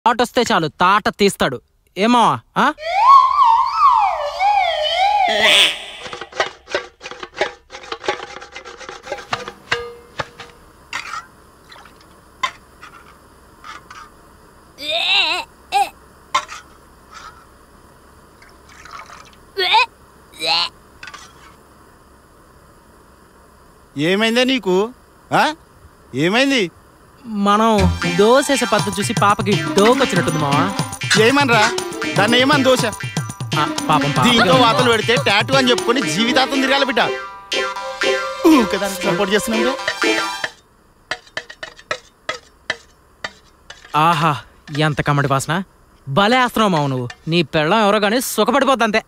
ఆటొస్తే చాలు తాట తీస్తాడు ఏమో ఆ? ఏమైందే నీకు ఆ? ఏమైంది మనం దోసేసే పద్ధతి చూసి పాపకి డోకొచ్చినట్టుంది మావా ఏమనరా దాన్ని ఏమని దోశ ఆ, పాపం దీంతో పాప వాతలు పెడితే టాటూ అని చెప్పుకొని జీవితాంతం తిరగాలి బిడ్డ ఊరికే దానికి సపోర్ట్ చేస్తున్నాం ఆహా ఎంత కమ్మడి వాసన భలే వేస్తున్నావు మావు నువ్వు నీ పెళ్ళం ఎవరో గానీ సుఖపడిపోద్ది అంతే